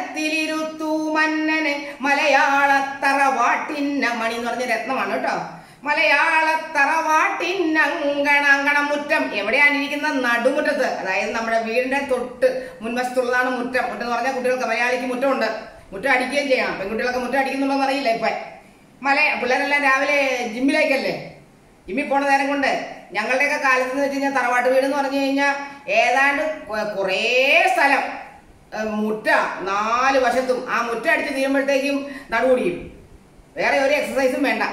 പീഠത്തിലിരുത്തു മന്നനെ മലയാളത്തറവാട്ടിന്ന മണി എന്ന് പറഞ്ഞ രത്നമാണ് കേട്ടോ മലയാളത്തറവാട്ടിന്നങ്കണ അങ്കണം മുറ്റം എവിടെയാണ് ഇരിക്കുന്നത് നടുമുറ്റത്ത് അതായത് നമ്മുടെ വീടിന്റെ തൊട്ട് മുൻവശത്തുള്ളതാണ് മുറ്റം മുറ്റം എന്ന് പറഞ്ഞാൽ കുട്ടികൾക്ക് മലയാളിക്ക് മുറ്റമുണ്ട് മുറ്റം അടിക്കുകയും ചെയ്യണം പെൺകുട്ടികളൊക്കെ മുറ്റം അടിക്കുന്നുണ്ടോന്ന് അറിയില്ല ഇപ്പൊ മല പിള്ളേരെല്ലാം രാവിലെ ജിമ്മിലേക്കല്ലേ ജിമ്മിൽ പോണ നേരം കൊണ്ട് ഞങ്ങളുടെയൊക്കെ കാലത്ത് എന്ന് വെച്ച് കഴിഞ്ഞാൽ തറവാട്ട് വീട് എന്ന് പറഞ്ഞു കഴിഞ്ഞാൽ ഏതാണ്ട് കൊ- കുറേ സ്ഥലം ഏഹ്, മുറ്റ നാല് വശത്തും ആ മുറ്റ അടിച്ച് തീരുമ്പോഴത്തേക്കും നടുകൂടിയും വേറെ ഒരു എക്സസൈസും വേണ്ട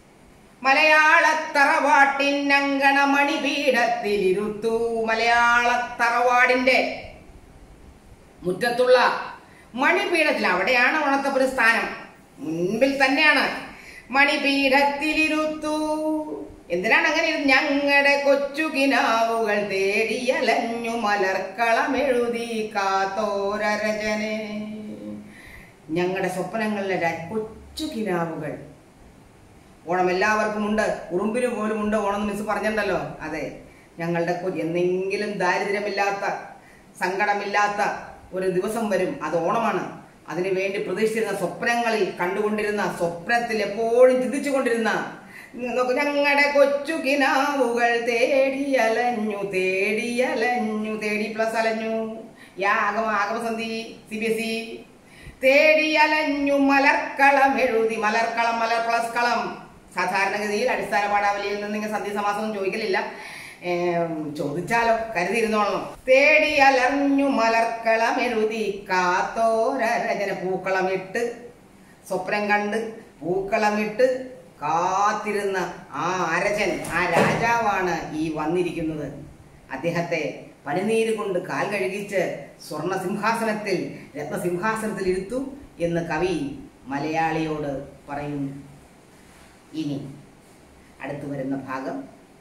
മലയാളത്തറവാട്ടിനങ്കണ മണിപീഠത്തിലിരുത്തു മലയാളത്തറവാടിന്റെ മുറ്റത്തുള്ള മണിപീഠത്തിൽ അവിടെയാണ് ഉണത്തപ്പൊരു സ്ഥാനം മുൻപിൽ തന്നെയാണ് മണിപീഠത്തിലിരുത്തു എന്തിനാണ് അങ്ങനെ ഇരുന്ന് ഞങ്ങളുടെ കൊച്ചു കിനാവുകൾ തേടിയലഞ്ഞു മലർക്കളമെഴുതി കാത്തോരരചനെ ഞങ്ങളുടെ സ്വപ്നങ്ങളിലെ ര- കൊച്ചു കിനാവുകൾ ഓണം എല്ലാവർക്കും ഉണ്ട് ഉറുമ്പിന് പോലും ഉണ്ട് ഓണം എന്ന് മിസ് പറഞ്ഞിട്ടുണ്ടല്ലോ അതെ ഞങ്ങളുടെ കൊ- എന്തെങ്കിലും ദാരിദ്ര്യമില്ലാത്ത സങ്കടമില്ലാത്ത ഒരു ദിവസം വരും അത് ഓണമാണ് അതിനു വേണ്ടി പ്രതീക്ഷിച്ചിരുന്ന സ്വപ്നങ്ങളിൽ കണ്ടുകൊണ്ടിരുന്ന സ്വപ്നത്തിൽ എപ്പോഴും ചിന്തിച്ചുകൊണ്ടിരുന്ന നോക്ക് ഞങ്ങളുടെ കൊച്ചു കിനാവുകൾ തേടിയലഞ്ഞു തേടിയലഞ്ഞു തേടി പ്ലസ് അലഞ്ഞു യാ ആഗമ ആഗമസന്ധി സി ബി എസ് ഇ തേടിയലഞ്ഞു മലർക്കളം എഴുതി മലർക്കളം മലർ പ്ലസ് കളം സാധാരണഗതിയിൽ അടിസ്ഥാന പാഠാവലിയിൽ നിന്ന് നിങ്ങൾ സന്ധി സമാസം ചോദിക്കലില്ല ഏം, ചോദിച്ചാലോ കരുതിയിരുന്നോളണം തേടി അലഞ്ഞു മലർക്കളം എഴുതി കാത്തോരരചന പൂക്കളമിട്ട് സ്വപ്നം കണ്ട് പൂക്കളമിട്ട് കാത്തിരുന്ന ആ അരജൻ ആ രാജാവാണ് ഈ വന്നിരിക്കുന്നത് അദ്ദേഹത്തെ പനിനീര് കൊണ്ട് കാൽ കഴുകിച്ച് സ്വർണ സിംഹാസനത്തിൽ രത്നസിംഹാസനത്തിൽ ഇരുത്തു എന്ന് കവി മലയാളിയോട് പറയുന്നു ഇനി അടുത്തു വരുന്ന ഭാഗം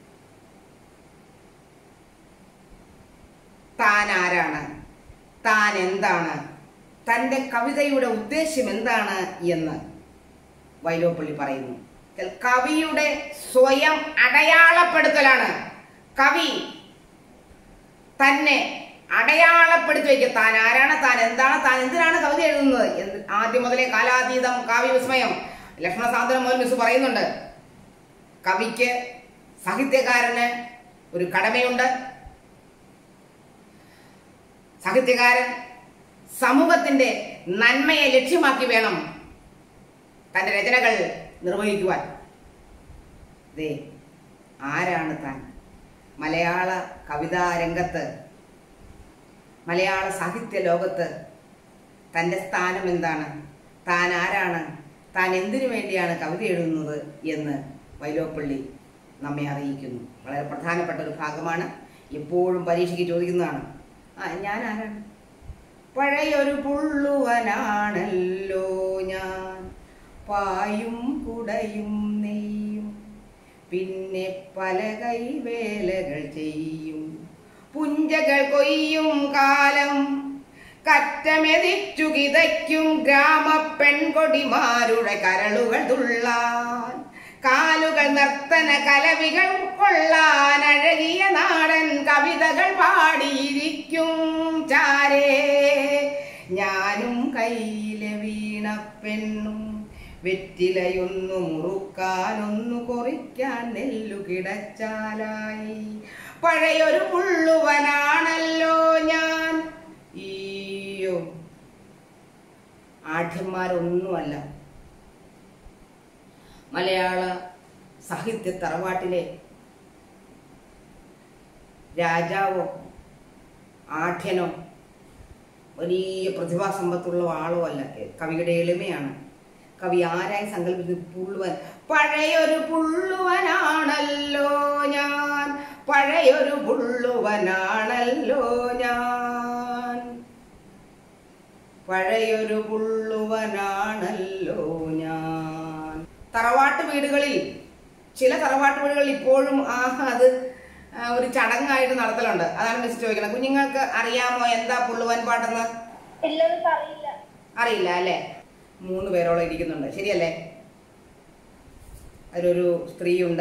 താൻ ആരാണ് താൻ എന്താണ് തൻ്റെ കവിതയുടെ ഉദ്ദേശ്യം എന്താണ് എന്ന് വൈലോപ്പള്ളി പറയുന്നു കവിയുടെ സ്വയം അടയാളപ്പെടുത്തലാണ് കവി തന്നെ അടയാളപ്പെടുത്തി വയ്ക്കുക താൻ ആരാണ് താൻ എന്താണ് താൻ എന്തിനാണ് കവിത എഴുതുന്നത് എന്ന് ആദ്യം മുതലേ കാലാതീതം കാവ്യവിസ്മയം ലക്ഷ്മണ സാന്ത്വനം മുതൽ മിസ് പറയുന്നുണ്ട് കവിക്ക് സാഹിത്യകാരന് ഒരു കടമയുണ്ട് സാഹിത്യകാരൻ സമൂഹത്തിന്റെ നന്മയെ ലക്ഷ്യമാക്കി വേണം തന്റെ രചനകൾ നിർവഹിക്കുവാൻ ദേ ആരാണ് താൻ മലയാള കവിതാ രംഗത്ത് മലയാള സാഹിത്യ ലോകത്ത് തൻ്റെ സ്ഥാനം എന്താണ് താൻ ആരാണ് താൻ എന്തിനു വേണ്ടിയാണ് കവിത എഴുതുന്നത് എന്ന് വൈലോപ്പള്ളി നമ്മെ അറിയിക്കുന്നു വളരെ പ്രധാനപ്പെട്ട ഒരു ഭാഗമാണ് എപ്പോഴും പരീക്ഷയ്ക്ക് ചോദിക്കുന്നതാണ് ആ ഞാൻ ആരാണ് പഴയൊരു പുള്ളുവനാണല്ലോ ഞാൻ പായും കുടയും നെയ്യും പിന്നെ പല കൈവേലകൾ ചെയ്യും പുഞ്ചകൾ കൊയ്യും കാലം കറ്റമെതിച്ചു കിതയ്ക്കും ഗ്രാമപ്പെൺകൊടിമാരുടെ കരളുകൾ തുള്ളാൻ കാലുകൾ നർത്തന കലവികൾ കൊള്ളാൻ അഴകിയ നാടൻ കവിതകൾ പാടിയിരിക്കും ചാരേ ഞാനും കയ്യിലെ വീണ പെണ്ണും വെറ്റിലയൊന്നു മുറുക്കാനൊന്നു കൊറിക്കാൻ നെല്ലു കിടച്ചാലായി പഴയൊരു പുള്ളുവനാണല്ലോ ഞാൻ ഈയോ ആഢ്യന്മാരൊന്നുമല്ല മലയാള സാഹിത്യ തറവാട്ടിലെ രാജാവോ ആഠ്യനോ വലിയ പ്രതിഭാസമ്പത്തുള്ള ആളോ അല്ല കവിയുടെ എളിമയാണ് കവി ആരായി സങ്കല്പിച്ചത് പുള്ളുവൻ പഴയൊരു പുള്ളുവനാണല്ലോ ഞാൻ പഴയൊരു പുള്ളുവനാണല്ലോ ഞാൻ പഴയൊരു പുള്ളുവനാണല്ലോ ഞാൻ തറവാട്ട് വീടുകളിൽ ചില തറവാട്ട് വീടുകളിൽ ഇപ്പോഴും ആ അത് ആ, ഒരു ചടങ്ങായിട്ട് നടത്തലുണ്ട് അതാണ് മിസ് ചോദിക്കുന്നത് കുഞ്ഞുങ്ങൾക്ക് അറിയാമോ എന്താ പുള്ളുവൻ പാട്ടെന്ന് ഇല്ലെന്ന് അറിയില്ല അറിയില്ല അല്ലേ മൂന്ന് പേരോളം ഇരിക്കുന്നുണ്ട് ശരിയല്ലേ അതിലൊരു സ്ത്രീയുണ്ട്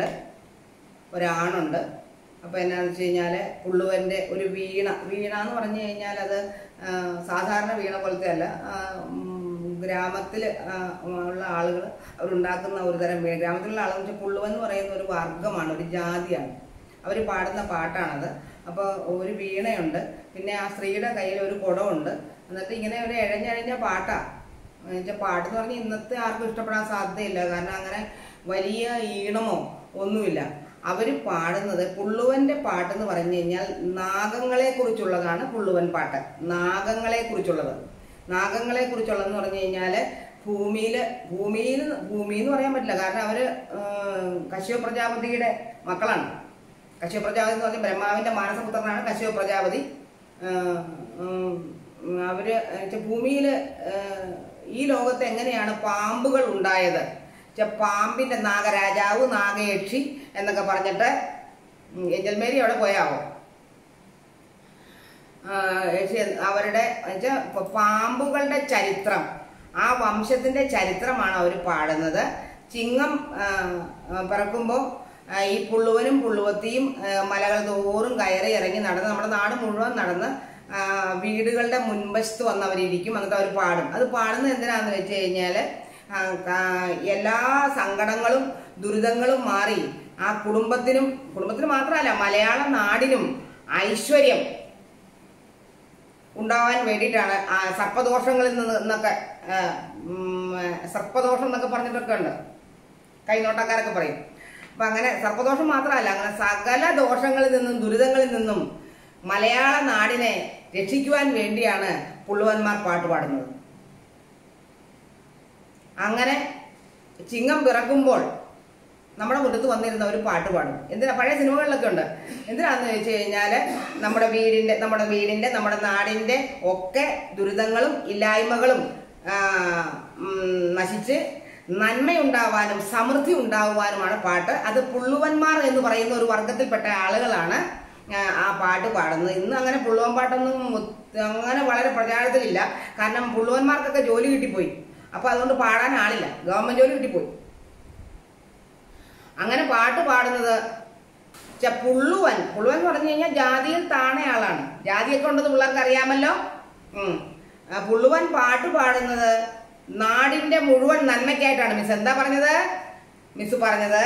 ഒരാണുണ്ട് അപ്പോൾ എന്നാന്ന് വെച്ച് കഴിഞ്ഞാൽ പുള്ളുവൻ്റെ ഒരു വീണ വീണ എന്ന് പറഞ്ഞു കഴിഞ്ഞാൽ അത് ആ, സാധാരണ വീണ പോലത്തെ അല്ല ഗ്രാമത്തിൽ ഉള്ള ആളുകൾ അവരുണ്ടാക്കുന്ന ഒരു തരം വീണ ഗ്രാമത്തിലുള്ള ആളുകൾ വെച്ചാൽ പുള്ളുവൻ എന്ന് പറയുന്ന ഒരു വർഗമാണ് ഒരു ജാതിയാണ് അവർ പാടുന്ന പാട്ടാണത് അപ്പോൾ ഒരു വീണയുണ്ട് പിന്നെ ആ സ്ത്രീയുടെ കയ്യിൽ ഒരു കുടമുണ്ട് എന്നിട്ട് ഇങ്ങനെ ഒരു ഇഴഞ്ഞഴിഞ്ഞ പാട്ടാ എന്നുവെച്ചാൽ പാട്ട് എന്ന് പറഞ്ഞാൽ ഇന്നത്തെ ആർക്കും ഇഷ്ടപ്പെടാൻ സാധ്യതയില്ല കാരണം അങ്ങനെ വലിയ ഈണമോ ഒന്നുമില്ല അവർ പാടുന്നത് പുള്ളുവന്റെ പാട്ട് എന്ന് പറഞ്ഞു കഴിഞ്ഞാൽ നാഗങ്ങളെ കുറിച്ചുള്ളതാണ് പുള്ളുവൻ പാട്ട് നാഗങ്ങളെ കുറിച്ചുള്ളത് നാഗങ്ങളെ കുറിച്ചുള്ളതെന്ന് പറഞ്ഞു കഴിഞ്ഞാല് ഭൂമിയില് ഭൂമിയിൽ ഭൂമി എന്ന് പറയാൻ പറ്റില്ല കാരണം അവര് ഏഹ്, കശ്യപ പ്രജാപതിയുടെ മക്കളാണ് കശ്യപ പ്രജാപതി എന്ന് പറഞ്ഞാൽ ബ്രഹ്മാവിന്റെ മാനസപുത്രനാണ് കശ്യപ പ്രജാപതി ഏഹ്, ഉം, അവര് എന്നുവെച്ചാ ഭൂമിയില് ഏഹ്, ഈ ലോകത്ത് എങ്ങനെയാണ് പാമ്പുകൾ ഉണ്ടായത് വെച്ചാ പാമ്പിന്റെ നാഗരാജാവ് നാഗയക്ഷി എന്നൊക്കെ പറഞ്ഞിട്ട് ഉം, ഏഞ്ചൽ മേരി അവിടെ പോയാവോ ആ, യക്ഷി അവരുടെ എന്നുവെച്ചാ ഇപ്പൊ പാമ്പുകളുടെ ചരിത്രം ആ വംശത്തിന്റെ ചരിത്രമാണ് അവർ പാടുന്നത് ചിങ്ങം ആ, ആ, പിറക്കുമ്പോൾ ആ, ഈ പുള്ളുവനും പുള്ളുവത്തിയും ആ, മലകൾ തോറും കയറി ഇറങ്ങി നടന്ന് നമ്മുടെ നാട് മുഴുവൻ നടന്ന് ആ, വീടുകളുടെ മുൻവശത്ത് വന്ന് അവരിയ്ക്കും എന്നിട്ട് അവർ പാടും അത് പാടുന്നത് എന്തിനാന്ന് വെച്ച് കഴിഞ്ഞാല് ആ, കാ- എല്ലാ സങ്കടങ്ങളും ദുരിതങ്ങളും മാറി ആ കുടുംബത്തിനും കുടുംബത്തിന് മാത്രമല്ല മലയാള നാടിനും ഐശ്വര്യം ഉണ്ടാവാൻ വേണ്ടിയിട്ടാണ് ആ സർപ്പദോഷങ്ങളിൽ നിന്ന് എന്നൊക്കെ ആ, ഉം, സർപ്പദോഷം എന്നൊക്കെ പറഞ്ഞിട്ടൊക്കെ ഉണ്ട് കൈനോട്ടക്കാരൊക്കെ പറയും അപ്പൊ അങ്ങനെ സർപ്പദോഷം മാത്രമല്ല അങ്ങനെ സകല ദോഷങ്ങളിൽ നിന്നും ദുരിതങ്ങളിൽ നിന്നും മലയാള നാടിനെ രക്ഷിക്കുവാൻ വേണ്ടിയാണ് പുള്ളുവന്മാർ പാട്ട് പാടുന്നത് അങ്ങനെ ചിങ്ങം പിറക്കുമ്പോൾ നമ്മുടെ മുറ്റത്ത് വന്നിരുന്ന ഒരു പാട്ട് പാടും എന്തിനാ പഴയ സിനിമകളിലൊക്കെ ഉണ്ട് എന്തിനാന്ന് ചോദിച്ചു കഴിഞ്ഞാല് നമ്മുടെ വീടിന്റെ നമ്മുടെ വീടിന്റെ നമ്മുടെ നാടിന്റെ ഒക്കെ ദുരിതങ്ങളും ഇല്ലായ്മകളും ആ, ഉം, നശിച്ച് നന്മയുണ്ടാവാനും സമൃദ്ധി ഉണ്ടാവാനുമാണ് പാട്ട് അത് പുള്ളുവന്മാർ എന്ന് പറയുന്ന ഒരു വർഗത്തിൽപ്പെട്ട ആളുകളാണ് ആ, ആ പാട്ട് പാടുന്നത് ഇന്ന് അങ്ങനെ പുള്ളുവൻ പാട്ടൊന്നും ഒത്ത് അങ്ങനെ വളരെ പ്രചാരത്തിലില്ല കാരണം പുള്ളുവന്മാർക്കൊക്കെ ജോലി കിട്ടിപ്പോയി അപ്പൊ അതുകൊണ്ട് പാടാൻ ആളില്ല ഗവൺമെന്റ് ജോലി കിട്ടിപ്പോയി അങ്ങനെ പാട്ട് പാടുന്നത് ച്ച പുള്ളുവൻ പുള്ളുവൻ എന്ന് പറഞ്ഞു കഴിഞ്ഞാൽ ജാതിയിൽ താണ ആളാണ് ജാതിയൊക്കെ ഉണ്ടെന്ന് പിള്ളേർക്ക് അറിയാമല്ലോ ഉം. ആ പുള്ളുവൻ പാട്ട് പാടുന്നത് നാടിന്റെ മുഴുവൻ നന്മയ്ക്കായിട്ടാണ് മിസ് എന്താ പറഞ്ഞത് മിസ് പറഞ്ഞത്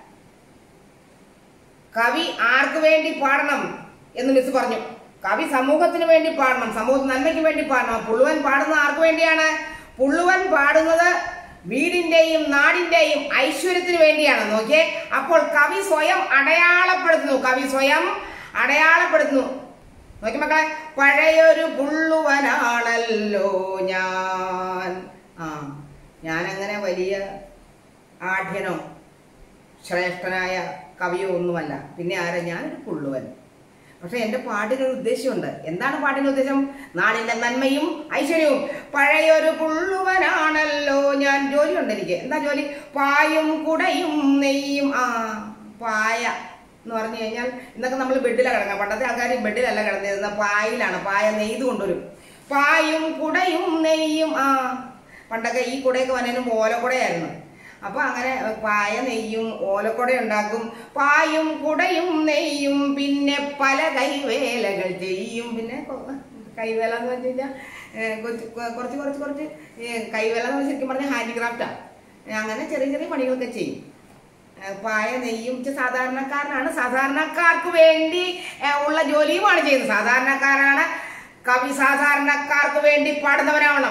കവി ആർക്ക് വേണ്ടി പാടണം എന്ന് മിസ് പറഞ്ഞു കവി സമൂഹത്തിന് വേണ്ടി പാടണം സമൂഹ നന്മയ്ക്ക് വേണ്ടി പാടണം പുള്ളുവൻ പാടുന്നത് ആർക്ക് വേണ്ടിയാണ് പുള്ളുവൻ പാടുന്നത് വീടിന്റെയും നാടിന്റെയും ഐശ്വര്യത്തിന് വേണ്ടിയാണ് നോക്കിയേ അപ്പോൾ കവി സ്വയം അടയാളപ്പെടുത്തുന്നു കവി സ്വയം അടയാളപ്പെടുത്തുന്നു നോക്കി മക്കളെ പഴയൊരു പുള്ളുവനാണല്ലോ ഞാൻ ആ ഞാനങ്ങനെ വലിയ ആഢ്യനോ ശ്രേഷ്ഠനായ കവിയോ ഒന്നുമല്ല പിന്നെ ആരാ ഞാനൊരു പുള്ളുവൻ പക്ഷെ എന്റെ പാട്ടിനൊരു ഉദ്ദേശമുണ്ട് എന്താണ് പാട്ടിന്റെ ഉദ്ദേശം നാടിന്റെ നന്മയും ഐശ്വര്യവും പഴയൊരു പുള്ളുവനാണല്ലോ ഞാൻ ജോലിയുണ്ട് എനിക്ക് എന്താ ജോലി പായും കുടയും നെയ്യും ആ പായ എന്ന് പറഞ്ഞു കഴിഞ്ഞാൽ ഇന്നൊക്കെ നമ്മൾ ബെഡിലാണ് കിടക്കുക പണ്ടത്തെ ആൾക്കാർ ബെഡിലല്ല കിടന്നിരുന്ന പായിലാണ് പായ നെയ്ത് കൊണ്ടുവരും പായും കുടയും നെയ്യും ആ പണ്ടൊക്കെ ഈ കുടയൊക്കെ വന്നതിനും ഓലക്കുടയായിരുന്നു അപ്പൊ അങ്ങനെ പായ നെയ്യും ഓലക്കുട ഉണ്ടാക്കും പായും കുടയും നെയ്യും പിന്നെ പല കൈവേലകൾ ചെയ്യും പിന്നെ കൊ- കൈവേല എന്ന് വെച്ച് കഴിഞ്ഞാൽ കുറച്ച് കുറച്ച് കുറച്ച് കുറച്ച് ഏ, കൈവേല എന്ന് പറഞ്ഞാൽ ശരിക്കും പറഞ്ഞാൽ ഹാൻഡിക്രാഫ്റ്റാ അങ്ങനെ ചെറിയ ചെറിയ പണികളൊക്കെ ചെയ്യും ഏ, പായ നെയ്യും ഇച്ചിരി സാധാരണക്കാരനാണ് സാധാരണക്കാർക്ക് വേണ്ടി ഏ, ഉള്ള ജോലിയുമാണ് ചെയ്യുന്നത് സാധാരണക്കാരാണ് കവി സാധാരണക്കാർക്ക് വേണ്ടി പാടുന്നവരാവണം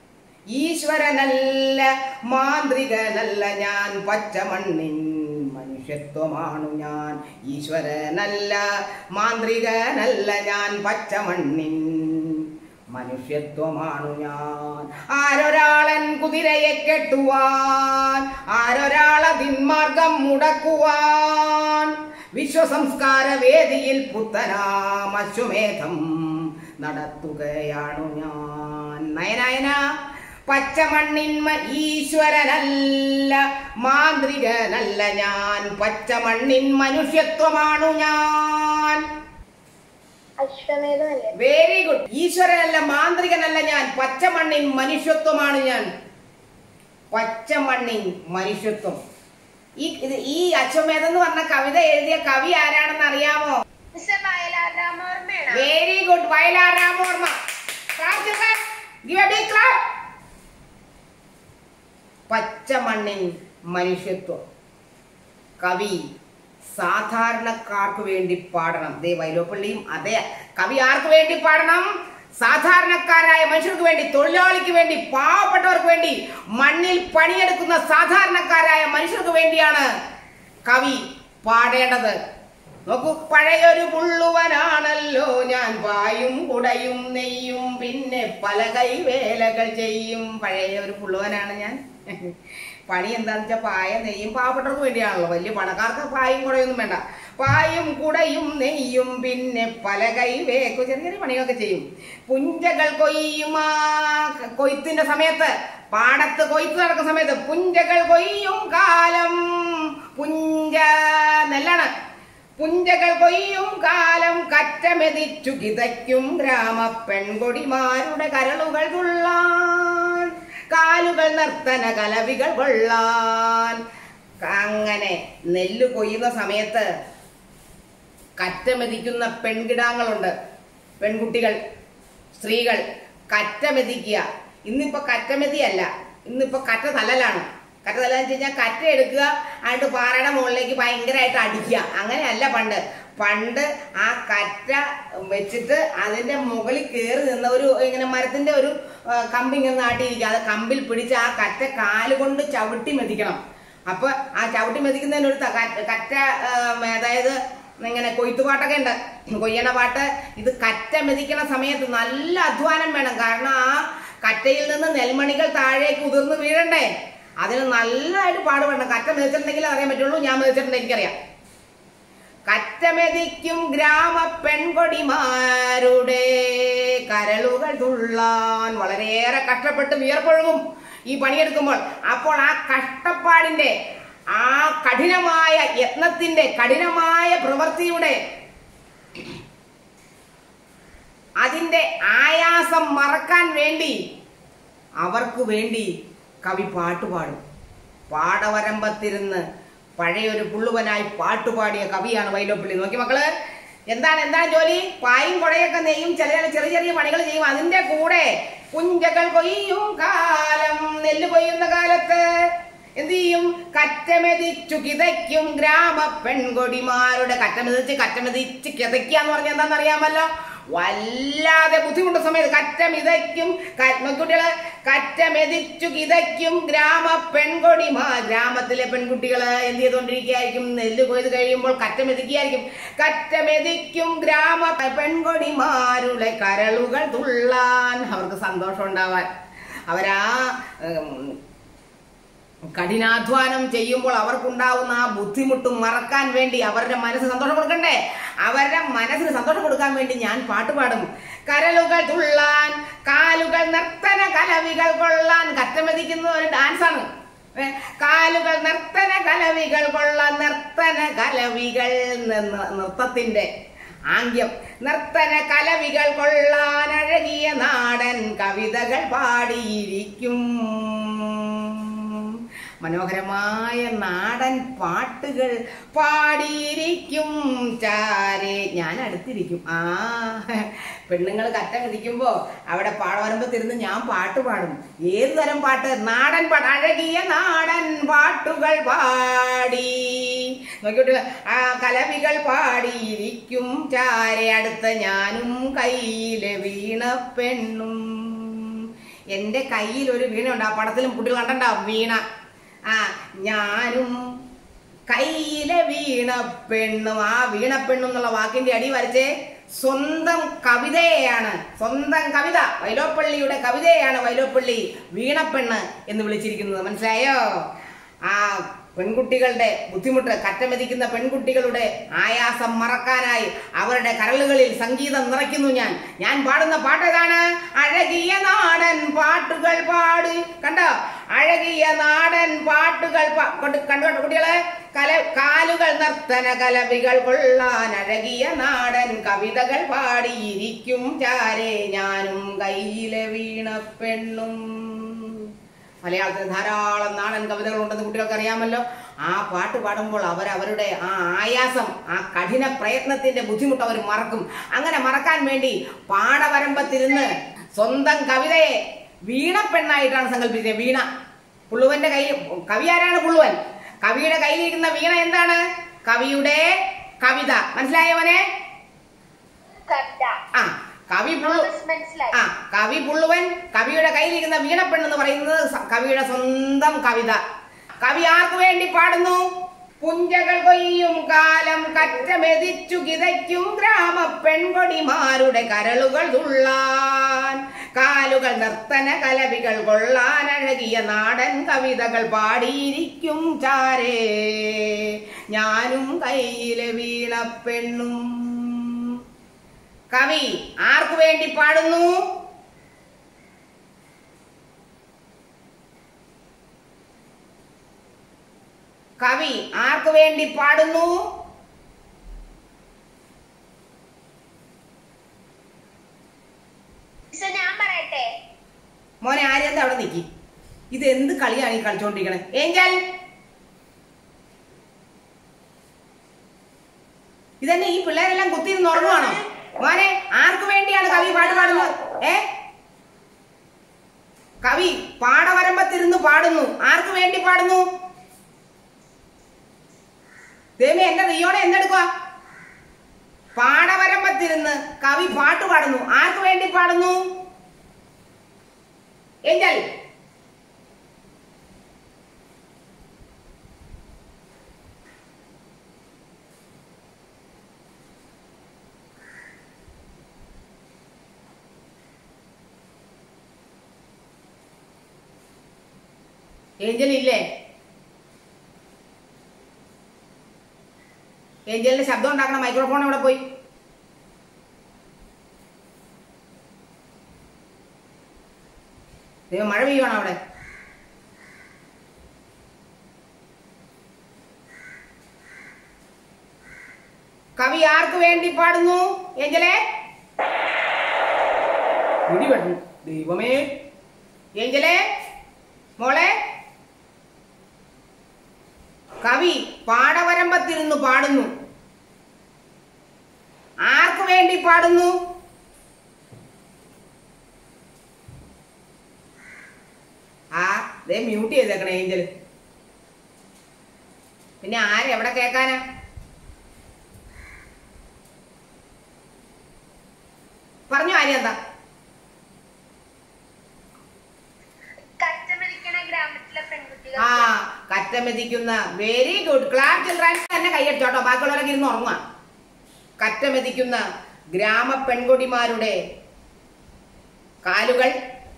ഈശ്വരനല്ല മാന്ത്രികനല്ല ഞാൻ പച്ചമണ്ണിൻ മനുഷ്യത്വമാണു ഞാൻ ഈശ്വരനല്ല മാന്ത്രികനല്ല ഞാൻ പച്ചമണ്ണിൻ മനുഷ്യത്വമാണു ഞാൻ ആരൊരാളൻ കുതിരയെ കെട്ടുവാൻ ആരൊരാളതിന്മാർഗം മുടക്കുവാൻ വിശ്വസംസ്കാര വേദിയിൽ പുത്തനാം അശ്വമേധം നടത്തുകയാണു ഞാൻ നയനായന പച്ചമണ്ണിന്മ ഈശ്വരനല്ല മാന്ത്രികനല്ല ഞാൻ പച്ചമണ്ണിൻ മനുഷ്യത്വമാണു ഞാൻ അശ്വമേധമല്ലേ വെരി ഗുഡ് ഈശ്വരനല്ല മാന്ത്രികനല്ല ഞാൻ പച്ചമണ്ണിൻ മനുഷ്യത്വമാണ് ഞാൻ പച്ചമണ്ണിൻ മനുഷ്യത്വം ഈ ഇത് ഈ അശ്വമേധം എന്ന് പറഞ്ഞ കവിത എഴുതിയ കവി ആരാണെന്ന് അറിയാമോ മിസ്റ്റർ വയലാർ രാമവർമ്മയാണ് very good Vayalar Ramavarma Clap, children. Give a big clap. പച്ചമണ്ണിൻ മനുഷ്യത്വം കവി സാധാരണക്കാർക്ക് വേണ്ടി പാടണം ദേ വൈലോപ്പള്ളിയും അതെ കവി ആർക്ക് വേണ്ടി പാടണം സാധാരണക്കാരായ മനുഷ്യർക്ക് വേണ്ടി തൊഴിലാളിക്ക് വേണ്ടി പാവപ്പെട്ടവർക്ക് വേണ്ടി മണ്ണിൽ പണിയെടുക്കുന്ന സാധാരണക്കാരായ മനുഷ്യർക്ക് വേണ്ടിയാണ് കവി പാടേണ്ടത് നോക്കൂ പഴയൊരു പുള്ളുവനാണല്ലോ ഞാൻ പായും കുടയും നെയ്യും പിന്നെ പല കൈവേലകൾ ചെയ്യും പഴയ ഒരു പുള്ളുവനാണ് ഞാൻ പണി എന്താന്ന് വെച്ചാൽ പായ നെയ്യും പാവപ്പെട്ടവർക്ക് വേണ്ടിയാണല്ലോ വലിയ പണക്കാർക്ക് പായും കുടയൊന്നും വേണ്ട പായും കുടയും നെയ്യും പിന്നെ പല കൈവേക്കും ചെറിയ ചെറിയ പണികളൊക്കെ ചെയ്യും പുഞ്ചകൾ കൊയ്യും ആ കൊയ്ത്തിന്റെ സമയത്ത് പാടത്ത് കൊയ്ത്ത് നടക്കുന്ന സമയത്ത് പുഞ്ചകൾ കൊയ്യും കാലം പുഞ്ച നെല്ലാണ് പുഞ്ചകൾ കൊയ്യും കാലം കറ്റമെതിച്ചു കിതയ്ക്കും ഗ്രാമ പെൺകൊടിമാരുടെ കരളുകൾ തുള്ളാൻ കാലുകൾ നർത്തന കലവികൾ കൊള്ളാൻ അങ്ങനെ നെല്ല് കൊയ്യുന്ന സമയത്ത് കറ്റമെതിക്കുന്ന പെൺകിടാങ്ങളുണ്ട് പെൺകുട്ടികൾ സ്ത്രീകൾ കറ്റമെതിക്കുക ഇന്നിപ്പോ കറ്റമെതിയല്ല ഇന്നിപ്പോ കറ്റ തലലാണ് കറ്റ തല എന്ന് വെച്ച് കഴിഞ്ഞാൽ കറ്റ എടുക്കുക അതിട്ട് പാറയുടെ മുകളിലേക്ക് ഭയങ്കരമായിട്ട് അടിക്കുക അങ്ങനെയല്ല പണ്ട് പണ്ട് ആ കറ്റ വെച്ചിട്ട് അതിന്റെ മുകളിൽ കയറി നിന്ന ഒരു ഇങ്ങനെ മരത്തിന്റെ ഒരു ആ, കമ്പി ഇങ്ങനെ നാട്ടിയിരിക്കുക അത് കമ്പിൽ പിടിച്ച് ആ കറ്റ കാലുകൊണ്ട് ചവിട്ടി മെതിക്കണം അപ്പൊ ആ ചവിട്ടി മെതിക്കുന്നതിനൊരു ത- കറ്റ കറ്റ ആ, അതായത് ഇങ്ങനെ കൊയ്ത്തുപാട്ടൊക്കെ ഉണ്ട് കൊയ്യണ പാട്ട് ഇത് കറ്റ മെതിക്കണ സമയത്ത് നല്ല അധ്വാനം വേണം കാരണം ആ കറ്റയിൽ നിന്ന് നെൽമണികൾ താഴേക്ക് ഉതിർന്ന് വീഴണ്ടേ അതിന് നല്ലതായിട്ട് പാടുപെടണം കറ്റ മെതിച്ചിട്ടുണ്ടെങ്കിൽ അറിയാൻ പറ്റുള്ളൂ ഞാൻ മെതിച്ചിട്ടുണ്ടെങ്കിൽ എനിക്കറിയാം കറ്റമെതിക്കും ഗ്രാമ പെൺകൊടിമാരുടെ കരളുകൾ തുള്ളാൻ വളരെയേറെ കഷ്ടപ്പെട്ട് വിയർപ്പൊഴുകും ഈ പണിയെടുക്കുമ്പോൾ അപ്പോൾ ആ കഷ്ടപ്പാടിന്റെ ആ കഠിനമായ യത്നത്തിന്റെ കഠിനമായ പ്രവൃത്തിയുടെ അതിന്റെ ആയാസം മറക്കാൻ വേണ്ടി അവർക്ക് വേണ്ടി കവി പാട്ടുപാടും പാടവരമ്പത്തിരുന്ന് പഴയൊരു പുള്ളുവനായി പാട്ടുപാടിയ കവിയാണ് വൈലോപ്പിള്ളി നോക്കി മക്കള് എന്താണ് എന്താണ് ജോലി പായും കുടയൊക്കെ നെയ്യും ചില ചില ചെറിയ ചെറിയ പണികൾ ചെയ്യും അതിന്റെ കൂടെ പുഞ്ചകൾ കൊയ്യും കാലം നെല്ല് കൊയ്യുന്ന കാലത്ത് എന്ത് ചെയ്യും കറ്റമെതിച്ചു കിതയ്ക്കും ഗ്രാമ പെൺകൊടിമാരുടെ കറ്റമെതിച്ച് കറ്റമെതിച്ച് കിതയ്ക്കുക എന്ന് പറഞ്ഞാൽ എന്താണെന്ന് അറിയാമല്ലോ വല്ലാതെ ബുദ്ധിമുട്ടുന്ന സമയത്ത് കറ്റമിതയ്ക്കും നോക്കുട്ടികള് കറ്റമെതിച്ചു കിതയ്ക്കും ഗ്രാമ പെൺകൊടിമാർ ഗ്രാമത്തിലെ പെൺകുട്ടികള് എന്ത് ചെയ്തുകൊണ്ടിരിക്കുകയായിരിക്കും നെല്ല് കൊയ്ത് കഴിയുമ്പോൾ കറ്റമെതിക്കുകയായിരിക്കും കറ്റമെതിക്കും ഗ്രാമ പെൺകൊടിമാരുടെ കരളുകൾ തുള്ളാൻ അവർക്ക് സന്തോഷം ഉണ്ടാവാൻ അവരാ ഉം, കഠിനാധ്വാനം ചെയ്യുമ്പോൾ അവർക്കുണ്ടാവുന്ന ആ ബുദ്ധിമുട്ടും മറക്കാൻ വേണ്ടി അവരുടെ മനസ്സ് സന്തോഷം കൊടുക്കണ്ടേ അവരുടെ മനസ്സിന് സന്തോഷം കൊടുക്കാൻ വേണ്ടി ഞാൻ പാട്ട് പാടും കരളുകൾ തുള്ളാൻ കാലുകൾ നർത്തന കലവികൾ കൊള്ളാൻ കറ്റമെതിക്കുന്ന ഒരു ഡാൻസാണ് ഏ, കാലുകൾ നർത്തന കലവികൾ കൊള്ളാൻ നർത്തന കലവികൾ നിന്ന് നൃത്തത്തിന്റെ ആംഗ്യം നർത്തന കലവികൾ കൊള്ളാൻ അഴകിയ നാടൻ കവിതകൾ പാടിയിരിക്കും മനോഹരമായ നാടൻ പാട്ടുകൾ പാടിയിരിക്കും ചാരെ ഞാൻ അടുത്തിരിക്കും ആ പെണ്ണുങ്ങൾ കറ്റ വിധിക്കുമ്പോ അവിടെ പാടവരമ്പത്തിരുന്ന് ഞാൻ പാട്ട് പാടും ഏത് തരം പാട്ട് നാടൻ പാട്ട് അഴകിയ നാടൻ പാട്ടുകൾ പാടി നോക്കിയിട്ട് ആ കലവികൾ പാടിയിരിക്കും ചാരെ അടുത്ത ഞാനും കയ്യിലെ വീണ പെണ്ണും എന്റെ കയ്യിൽ ഒരു വീണയുണ്ട് ആ പടത്തിലും കുട്ടികൾ കണ്ടണ്ടാവും വീണ ആ ഞാനും കയ്യിലെ വീണ പെണ്ണും ആ വീണ പെണ്ണും എന്നുള്ള വാക്കിന്റെ അടി വരച്ചേ സ്വന്തം കവിതയെയാണ് സ്വന്തം കവിത വൈലോപ്പള്ളിയുടെ കവിതയെയാണ് വൈലോപ്പള്ളി വീണപ്പെണ്ണ് എന്ന് വിളിച്ചിരിക്കുന്നത് മനസ്സിലായോ ആ പെൺകുട്ടികളുടെ ബുദ്ധിമുട്ട് കറ്റമെതിക്കുന്ന പെൺകുട്ടികളുടെ ആയാസം മറക്കാനായി അവരുടെ കരളുകളിൽ സംഗീതം നിറയ്ക്കുന്നു ഞാൻ ഞാൻ പാടുന്ന പാട്ട് ഏതാണ് അഴകിയ നാടൻ പാട്ടുകൾ പാട് കണ്ടോ അഴകിയ നാടൻ പാട്ടുകൾ പാ- കൊണ്ട് കണ്ടു കേട്ടോ കുട്ടികളെ കല കാലുകൾ നർത്തന കലവികൾ കൊള്ളാൻ അഴകിയ നാടൻ കവിതകൾ പാടിയിരിക്കും ചാരെ ഞാനും കയ്യിലെ വീണ പെണ്ണും മലയാളത്തിൽ ധാരാളം നാടൻ കവിതകൾ ഉണ്ടെന്ന് കുട്ടികൾക്ക് അറിയാമല്ലോ ആ പാട്ട് പാടുമ്പോൾ അവർ അവരുടെ ആ ആയാസം ആ കഠിന പ്രയത്നത്തിന്റെ ബുദ്ധിമുട്ട് അവർ മറക്കും അങ്ങനെ മറക്കാൻ വേണ്ടി പാടവരമ്പത്തിരുന്ന് സ്വന്തം കവിതയെ വീണ പെണ്ണായിട്ടാണ് സങ്കല്പിച്ചത് വീണ പുള്ളുവന്റെ കയ്യിൽ കവി ആരാണ് പുള്ളുവൻ കവിയുടെ കയ്യിലിരിക്കുന്ന വീണ എന്താണ് കവിയുടെ കവിത മനസ്സിലായവനെ കവിത ആ കവി പുള്ളു മിസ് മനസ്സിലായി ആ കവി പുള്ളുവൻ കവിയുടെ കയ്യിലിരിക്കുന്ന വീണപ്പെണ്ണ് എന്ന് പറയുന്നത് സ- കവിയുടെ സ്വന്തം കവിത കവി ആർക്കു വേണ്ടി പാടുന്നു പുഞ്ചകൾ കൊയ്യും കാലം കറ്റമെതിച്ചു കിതയ്ക്കും ഗ്രാമ പെൺകൊടിമാരുടെ കരളുകൾ തുള്ളാൻ കാലുകൾ നർത്തന കലവികൾ കൊള്ളാൻ അഴകിയ നാടൻ കവിതകൾ പാടിയിരിക്കും ചാരേ ഞാനും കയ്യിലെ വീണപ്പെണ്ണും കവി ആർക്കു വേണ്ടി പാടുന്നു കവി ആർക്കു വേണ്ടി പാടുന്നു മിസ് ഞാൻ പറയട്ടെ മോനെ ആരെന്താ അവിടെ നിക്കി ഇത് എന്ത് കളിയാണ് ഈ കളിച്ചോണ്ടിരിക്കണേ ഏഞ്ചൽ ഇതന്നെ ഈ പിള്ളേരെല്ലാം കുത്തിയിരുന്ന് ഉറങ്ങുവാണോ മോനെ ആർക്കു വേണ്ടിയാണ് കവി പാട്ട് പാടുന്നത് ഏ കവി പാടവരമ്പത്തിരുന്ന് പാടുന്നു ആർക്കു വേണ്ടി പാടുന്നു ദേവി എന്റെ റിയോടെ എന്തെടുക്കുക പാടവരമ്പത്തിരുന്ന് കവി പാട്ട് പാടുന്നു ആർക്കു വേണ്ടി പാടുന്നു ഏഞ്ചൽ ഏഞ്ചൽ ഇല്ലേ ഏഞ്ചലിന്റെ ശബ്ദം ഉണ്ടാക്കണ മൈക്രോഫോൺ അവിടെ പോയി ദൈവം മഴ പെയ്യുവാണോ അവിടെ കവി ആർക്ക് വേണ്ടി പാടുന്നു ഏഞ്ചലെ ഇടി വെട്ടു ദൈവമേ ഏഞ്ചലെ മോളെ കവി പാടവരമ്പത്തിരുന്ന് പാടുന്നു ആർക്ക് വേണ്ടി പാടുന്നു ആ ദേ മ്യൂട്ട് ചെയ്തേക്കണേ ഏഞ്ചൽ പിന്നെ ആരെവിടെ കേക്കാനാ പറഞ്ഞു ആര്യ എന്താ കച്ചമരിക്കണ ഗ്രാമത്തിലെ പെൺകുട്ടികൾ ആ കറ്റമെതിക്കുന്ന വെരി ഗുഡ് ക്ലാസ് ചിൽഡ്രൻസ് തന്നെ കൈയടിച്ചോട്ടോ ബാക്കിയുള്ളവരൊക്കെ ഇരുന്ന് ഉറങ്ങുക കറ്റമെതിക്കുന്ന ഗ്രാമ പെൺകൊടിമാരുടെ കാലുകൾ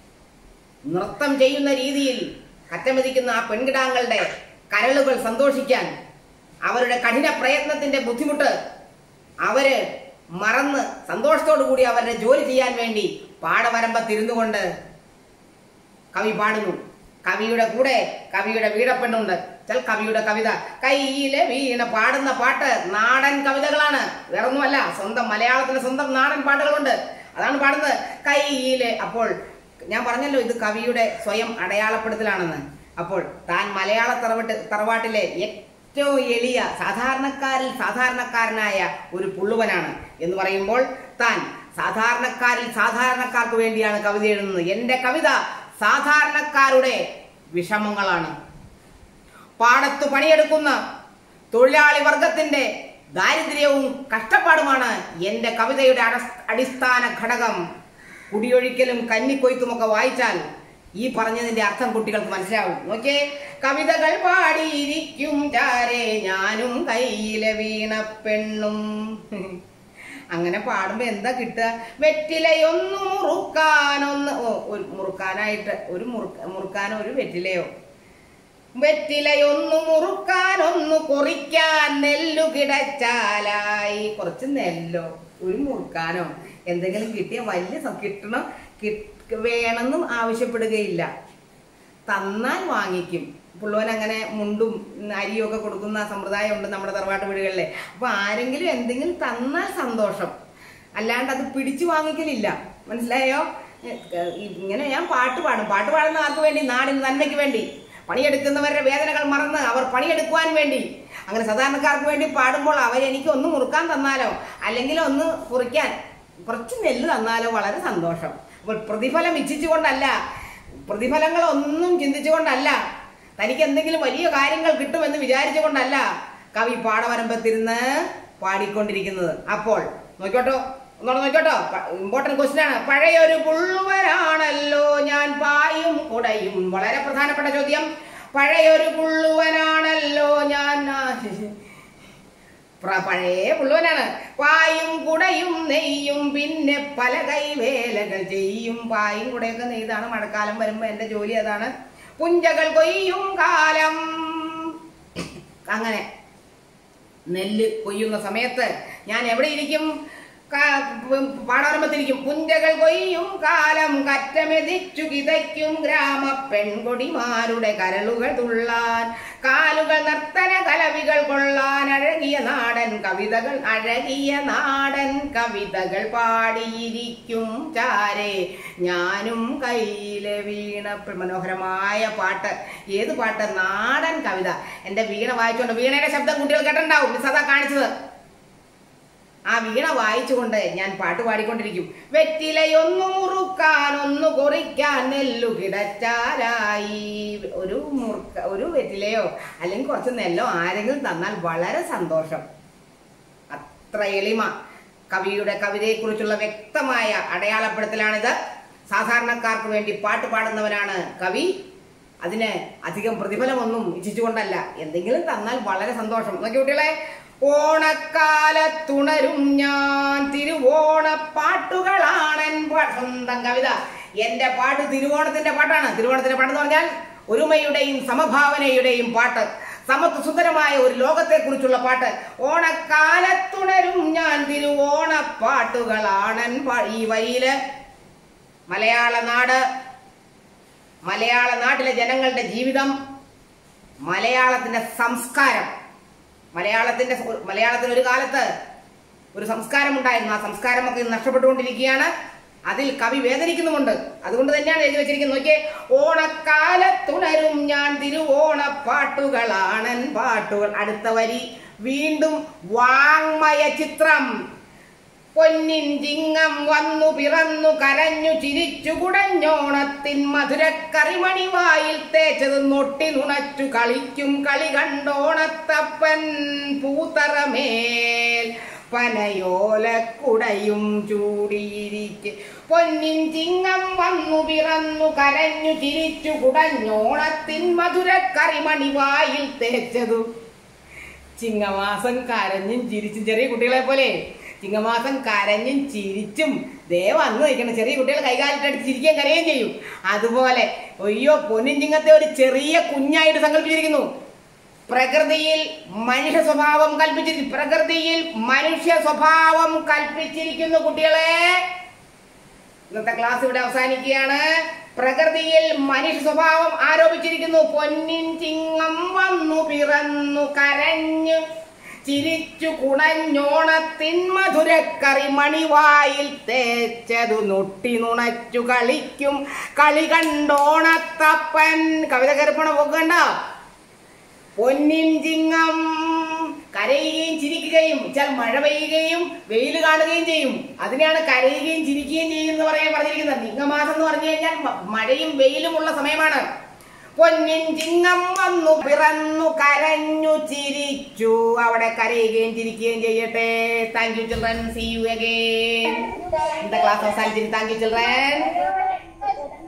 നൃത്തം ചെയ്യുന്ന രീതിയിൽ കറ്റമെതിക്കുന്ന ആ പെൺകിടാങ്ങളുടെ കരളുകൾ സന്തോഷിക്കാൻ അവരുടെ കഠിന പ്രയത്നത്തിന്റെ ബുദ്ധിമുട്ട് അവര് മറന്ന് സന്തോഷത്തോടു കൂടി അവരുടെ ജോലി ചെയ്യാൻ വേണ്ടി പാടവരമ്പത്തിരുന്നു കൊണ്ട് കവി പാടുന്നു കവിയുടെ കൂടെ കവിയുടെ വീടപ്പെണ്ണുണ്ട് ചൽ കവിയുടെ കവിത കയ്യിലെ വീണ പാടുന്ന പാട്ട് നാടൻ കവിതകളാണ് വേറൊന്നുമല്ല സ്വന്തം മലയാളത്തിലെ സ്വന്തം നാടൻ പാട്ടുകളുണ്ട് അതാണ് പാടുന്നത് കയ്യിലെ അപ്പോൾ ഞാൻ പറഞ്ഞല്ലോ ഇത് കവിയുടെ സ്വയം അടയാളപ്പെടുത്തലാണെന്ന് അപ്പോൾ താൻ മലയാള തറവട്ട് തറവാട്ടിലെ ഏറ്റവും എളിയ സാധാരണക്കാരിൽ സാധാരണക്കാരനായ ഒരു പുള്ളുവനാണ് എന്ന് പറയുമ്പോൾ താൻ സാധാരണക്കാരിൽ സാധാരണക്കാർക്ക് വേണ്ടിയാണ് കവിത എഴുതുന്നത് എന്റെ കവിത സാധാരണക്കാരുടെ വിഷമങ്ങളാണ് പാടത്തു പണിയെടുക്കുന്ന തൊഴിലാളി വർഗത്തിന്റെ ദാരിദ്ര്യവും കഷ്ടപ്പാടുമാണ് എന്റെ കവിതയുടെ അട- അടിസ്ഥാന ഘടകം കുടിയൊഴിക്കലും കന്നിക്കൊയ്ത്തുമൊക്കെ വായിച്ചാൽ ഈ പറഞ്ഞതിന്റെ അർത്ഥം കുട്ടികൾക്ക് മനസ്സിലാവും നോക്കേ കവിതകൾ പാടിയിരിക്കും ചാരേ ഞാനും കയ്യിലെ വീണ പെണ്ണും അങ്ങനെ പാടുമ്പോ എന്താ കിട്ടുക വെറ്റിലയൊന്നു മുറുക്കാനൊന്ന് ഓ ഒരു മുറുക്കാനായിട്ട് ഒരു മുറുക്ക മുറുക്കാനോ ഒരു വെറ്റിലയോ വെറ്റിലയൊന്നു മുറുക്കാനൊന്നു കൊറിക്കാൻ നെല്ലു കിടച്ചാലായി കുറച്ച് നെല്ലോ ഒരു മുറുക്കാനോ എന്തെങ്കിലും കിട്ടിയ വലിയ സം- കിട്ടണം കിട്ട് വേണമെന്നും ആവശ്യപ്പെടുകയില്ല തന്നാൽ വാങ്ങിക്കും പുള്ളുവൻ അങ്ങനെ മുണ്ടും അരിയും ഒക്കെ കൊടുക്കുന്ന സമ്പ്രദായം ഉണ്ട് നമ്മുടെ തറവാട്ട് വീടുകളിലെ അപ്പൊ ആരെങ്കിലും എന്തെങ്കിലും തന്നാൽ സന്തോഷം അല്ലാണ്ട് അത് പിടിച്ചു വാങ്ങിക്കലില്ല മനസ്സിലായോ എ- എ- ഇങ്ങനെ ഞാൻ പാട്ട് പാടും പാട്ട് പാടുന്ന ആർക്ക് വേണ്ടി നാടിന് നന്മയ്ക്ക് വേണ്ടി പണിയെടുക്കുന്നവരുടെ വേദനകൾ മറന്ന് അവർ പണിയെടുക്കുവാൻ വേണ്ടി അങ്ങനെ സാധാരണക്കാർക്ക് വേണ്ടി പാടുമ്പോൾ അവരെനിക്ക് ഒന്ന് മുറുക്കാൻ തന്നാലോ അല്ലെങ്കിൽ ഒന്ന് കുറിക്കാൻ കുറച്ച് നെല്ല് തന്നാലോ വളരെ സന്തോഷം അപ്പോൾ പ്രതിഫലം ഇച്ഛിച്ചുകൊണ്ടല്ല പ്രതിഫലങ്ങളൊന്നും ചിന്തിച്ചുകൊണ്ടല്ല തനിക്ക് എന്തെങ്കിലും വലിയ കാര്യങ്ങൾ കിട്ടുമെന്ന് വിചാരിച്ചുകൊണ്ടല്ല കവി പാടവരമ്പത്തിരുന്ന് പാടിക്കൊണ്ടിരിക്കുന്നത് അപ്പോൾ നോക്കോട്ടോ ഒന്നോടെ നോക്കോട്ടോ ഇമ്പോർട്ടന്റ് ക്വസ്റ്റ്യൻ ആണ് പഴയൊരു പുള്ളുവനാണല്ലോ ഞാൻ പായും കുടയും വളരെ പ്രധാനപ്പെട്ട ചോദ്യം പഴയൊരു പുള്ളുവനാണല്ലോ ഞാൻ ആ, പ്ര- പഴയ പുള്ളുവനാണ് പായും കുടയും നെയ്യും പിന്നെ പല കൈവേലകൾ ചെയ്യും പായും കുടയൊക്കെ നെയ്താണ് മഴക്കാലം വരുമ്പോ എന്റെ ജോലി അതാണ് പുഞ്ചകൾ കൊയ്യും കാലം അങ്ങനെ നെല്ല് കൊയ്യുന്ന സമയത്ത് ഞാൻ എവിടെ ഇരിക്കും പാടാറുമ്പത്തിരിക്കും പുഞ്ചകൾ കൊയ്യും കാലം കറ്റമെതിച്ചു കിതയ്ക്കും ഗ്രാമ പെൺകൊടിമാരുടെ കരളുകൾ തുള്ളാൻ കാലുകൾ നർത്തന കലവികൾ കൊള്ളാൻ അഴകിയ നാടൻ കവിതകൾ അഴകിയ നാടൻ കവിതകൾ പാടിയിരിക്കും ചാരെ ഞാനും കയ്യിലെ വീണ മനോഹരമായ പാട്ട് ഏത് പാട്ട് നാടൻ കവിത എന്റെ വീണ വായിച്ചുകൊണ്ട് വീണയുടെ ശബ്ദം കുട്ടികൾ കേട്ടിട്ടുണ്ടാവും മിസ് അതാ കാണിച്ചത് ആ വീണ വായിച്ചുകൊണ്ട് ഞാൻ പാട്ട് പാടിക്കൊണ്ടിരിക്കും വെറ്റിലയൊന്നു മുറുക്കാൻ ഒന്ന് കുറിക്കാൻ നെല്ലു കിടച്ചാലായി ഒരു മുറുക്ക ഒരു വെറ്റിലയോ അല്ലെങ്കിൽ കുറച്ച് നെല്ലോ ആരെങ്കിലും തന്നാൽ വളരെ സന്തോഷം അത്ര എളിമ കവിയുടെ കവിതയെക്കുറിച്ചുള്ള വ്യക്തമായ അടയാളപ്പെടുത്തലാണിത് സാധാരണക്കാർക്ക് വേണ്ടി പാട്ട് പാടുന്നവനാണ് കവി അതിന് അധികം പ്രതിഫലമൊന്നും ഇച്ഛിച്ചുകൊണ്ടല്ല എന്തെങ്കിലും തന്നാൽ വളരെ സന്തോഷം നോക്കി കുട്ടികളെ ഓണക്കാലത്തുണരും ഞാൻ തിരുവോണ പാട്ടുകളാണൻ പാ- സ്വന്തം കവിത എന്റെ പാട്ട് തിരുവോണത്തിന്റെ പാട്ടാണ് തിരുവോണത്തിന്റെ പാട്ടെന്ന് പറഞ്ഞാൽ ഒരുമയുടെയും സമഭാവനയുടെയും പാട്ട് സമത്വ സുന്ദരമായ ഒരു ലോകത്തെ കുറിച്ചുള്ള പാട്ട് ഓണക്കാലത്തുണരും ഞാൻ തിരുവോണ പാട്ടുകളാണൻ പാ- ഈ വരിയില് മലയാള നാട് മലയാള നാട്ടിലെ ജനങ്ങളുടെ ജീവിതം മലയാളത്തിന്റെ സംസ്കാരം മലയാളത്തിന്റെ മലയാളത്തിന് ഒരു കാലത്ത് ഒരു സംസ്കാരം ഉണ്ടായിരുന്നു ആ സംസ്കാരമൊക്കെ ഇന്ന് നഷ്ടപ്പെട്ടുകൊണ്ടിരിക്കുകയാണ് അതിൽ കവി വേദനിക്കുന്നുമുണ്ട് അതുകൊണ്ട് തന്നെയാണ് എഴുതി വെച്ചിരിക്കുന്നത് നോക്കിയേ ഓണക്കാലത്തുണരും ഞാൻ തിരുവോണ പാട്ടുകളാണൻ പാട്ടുകൾ അടുത്ത വരി വീണ്ടും വാങ്മയ ചിത്രം പൊന്നിൻ ചിങ്ങം വന്നു പിറന്നു കരഞ്ഞു ചിരിച്ചു കുടഞ്ഞോണത്തിൻ മധുരക്കറിമണി വായിൽ തേച്ചത് നൊട്ടി നുണച്ചു കളിക്കും കളി കണ്ടോണത്തപ്പൻ പൂത്തറമേൽ പനയോലക്കുടയും ചൂടിയിരിക്കെ പൊന്നിൻ ചിങ്ങം വന്നു പിറന്നു കരഞ്ഞു ചിരിച്ചു കുടഞ്ഞോണത്തിൻ മധുരക്കറിമണി വായിൽ തേച്ചതു ചിങ്ങമാസം കരഞ്ഞും ചിരിച്ചും ചെറിയ കുട്ടികളെ പോലെ ചിങ്ങമാസം കരഞ്ഞും ചിരിച്ചും ദേ വന്നു നിൽക്കണം ചെറിയ കുട്ടികൾ കൈകാലിട്ടടിച്ച് ചിരിക്കുകയും കരയുകയും ചെയ്യും അതുപോലെ അയ്യോ പൊന്നിൻ ചിങ്ങത്തെ ഒരു ചെറിയ കുഞ്ഞായിട്ട് സങ്കല്പിച്ചിരിക്കുന്നു പ്രകൃതിയിൽ മനുഷ്യ സ്വഭാവം കൽപ്പിച്ചിരിക്കുന്നു പ്രകൃതിയിൽ മനുഷ്യ സ്വഭാവം കൽപ്പിച്ചിരിക്കുന്നു കുട്ടികളെ ഇന്നത്തെ ക്ലാസ് ഇവിടെ അവസാനിക്കുകയാണ് പ്രകൃതിയിൽ മനുഷ്യ സ്വഭാവം ആരോപിച്ചിരിക്കുന്നു പൊന്നിൻ ചിങ്ങം വന്നു പിറന്നു കരഞ്ഞു ചിരിച്ചു കുണഞ്ഞോണത്തിൻ മധുരക്കറി മണിവായിൽ തേച്ചതു നൊട്ടി നുണച്ചു കളിക്കും കളി കണ്ടോണത്തപ്പൻ കവിത കരുപ്പണ പോക്കണ്ട പൊന്നിൻ ചിങ്ങം കരയുകയും ചിരിക്കുകയും വെച്ചാൽ മഴ പെയ്യുകയും വെയിൽ കാണുകയും ചെയ്യും അതിനെയാണ് കരയുകയും ചിരിക്കുകയും ചെയ്യും എന്ന് പറയാൻ പറഞ്ഞിരിക്കുന്നത് ചിങ്ങമാസം എന്ന് പറഞ്ഞു കഴിഞ്ഞാൽ മ- മഴയും വെയിലും ഉള്ള സമയമാണ് പൊന്നിൻ ചിങ്ങം വന്നു പിറന്നു കരഞ്ഞു ചിരിച്ചു അവിടെ കരയുകയും ചിരിക്കുകയും ചെയ്യട്ടെ thank you children see you again ഇന്നത്തെ ക്ലാസ് അവസാനിച്ചിട്ട് താങ്ക് യു ചിൽഡ്രൻ